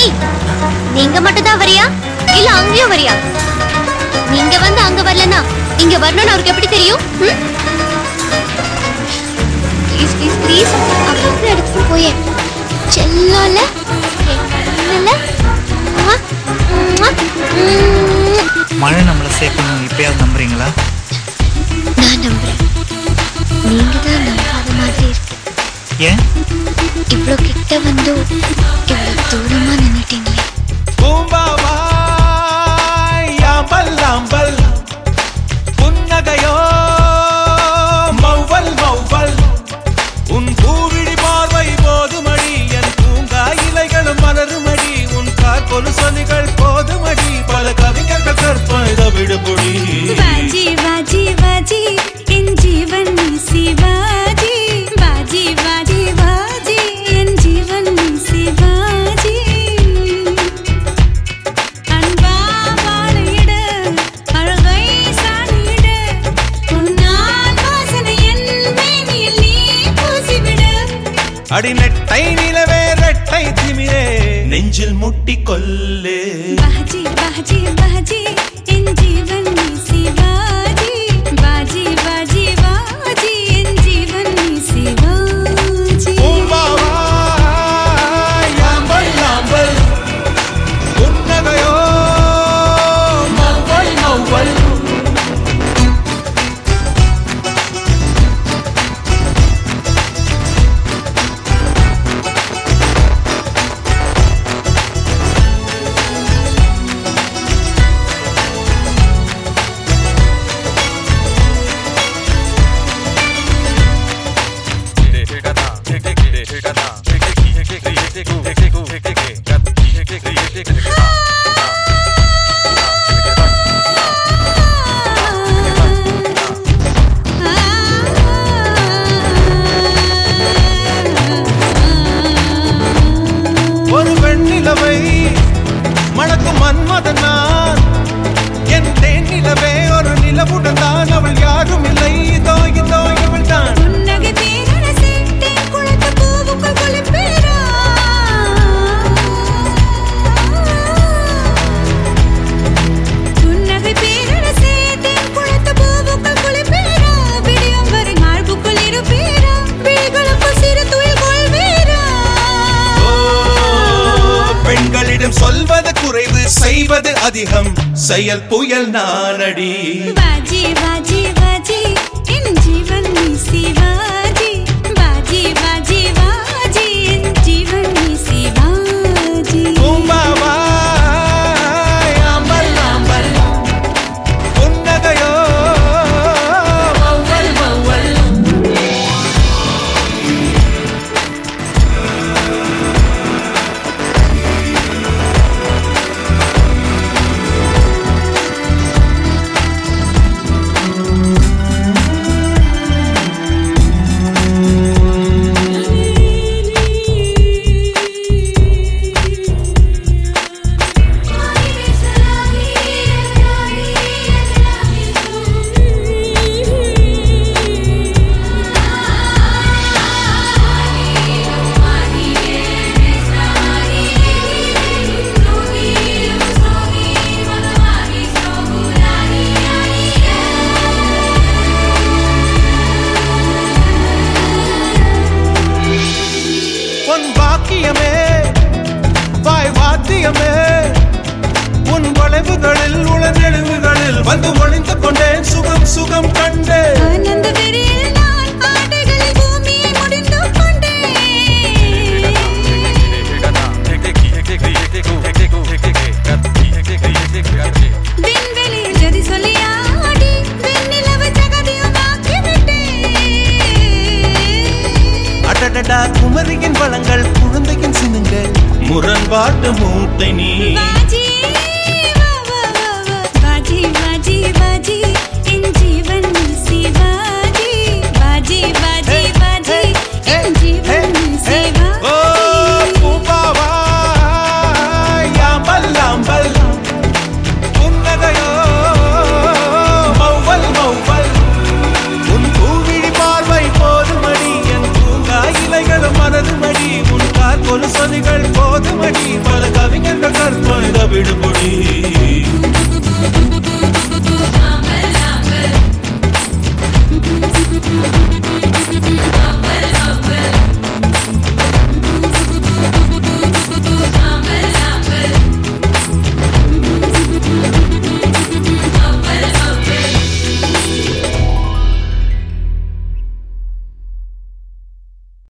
ஏய் நீங்க மட்டும் தான் வரியா இல்ல அங்கேயும் வரியா நீங்க வந்து அங்க வரலனா இங்க வரணும்னு அவருக்கு எப்படி தெரியும் ப்ளீஸ் ப்ளீஸ் ப்ளீஸ் அப்பப்போ எடுத்துட்டு போயே செல்லல என்னல மழை நம்மளை சேர்க்கணும் இப்பயாவது நம்புறீங்களா நான் நம்புறேன் நீங்க தான் நம்பாத மாதிரி இருக்கு ஏன் இவ்வளோ கிட்ட வந்து இவ்வளோ தூரமா நின்னுட்டீங்களே பூம்பாவாய் யாம்பல் ஆம்பல் புன்னகையோ மௌவல் மௌவல் உன் பூவிழி பார்வை போதுமடி என் பூங்கா இலைகளும் மலருமடி உன் கார் கொலுசொலிகள் போதுமடி பல கவிஞர்கள் கற்பனை விடுபொடி बाजी बाजी बाजी इन जीवन में शिवाजी बाजी बाजी बाजी इन जीवन में शिवाजी அன்பா வாழிட அழகை சாணிட உன்னால் வாசனை என் மேனியில் நீ பூசிவிட அடி நெட்டை நிலவே ரெட்டை திமிரே நெஞ்சில் முட்டி கொல்லே बाजी बाजी बाजी इन जीवन में शिवाजी बाजी बाजी बाजी इन जीवन में शिवाजी பூம்பாவாய் யாம்பல் ஆம்பல் புன்னகையோ மௌவல் மௌவல் ஒரு வெண்ணிலவை மணக்கும் மன்மதன் நான் என் தேனிலவே ஒரு நிலவுடன் தான் அவள் யாரும் இல்லை இதோ இதோ இவள் தான் புன்னகை பேரரசே தேன் குளத்த பூவுக்குள் குளிப்பேரா புன்னகை பேரரசே தேன் குளத்த பூவுக்குள் குளிப்பேரா விடியும் வரை மார்புக்குள் இருப்பேரா விழிகளுக்குள் சிறு துயில் கொள்வேரா ஓ, பெண்களிடம் சொல்வது குறைவு செய்வது அதிகம் செயல் புயல் நானடி बाजी बाजी बाजी इन जीवन में शिवाजी बाजी बाजी बाजी इन जीवन में शिवाजी பூம்பாவாய் ஆம்பல் ஆம்பல் புன்னகையோ மௌவல் மௌவல் உன் பாக்கியமே வாய் வாத்தியமே உன் வளைவுகளில் உளநெழுவுகளில் வந்து ஒளிந்து கொண்டேன் சுகம் சுகம் கண்டேன் ஆனந்த வெறியில் நான் ஆடைகளில் பூமியை முடிந்து கொண்டேன் விண்வெளியில் ஜதி சொல்லி ஆடி வெண்ணிலவு ஜகதியும் ஆக்கிவிட்டேன் அடடடா குமரியின் வளங்கள் குழந்தையின் சினுங்கள் முரண்பாட்டு மூட்டை நீ बाजी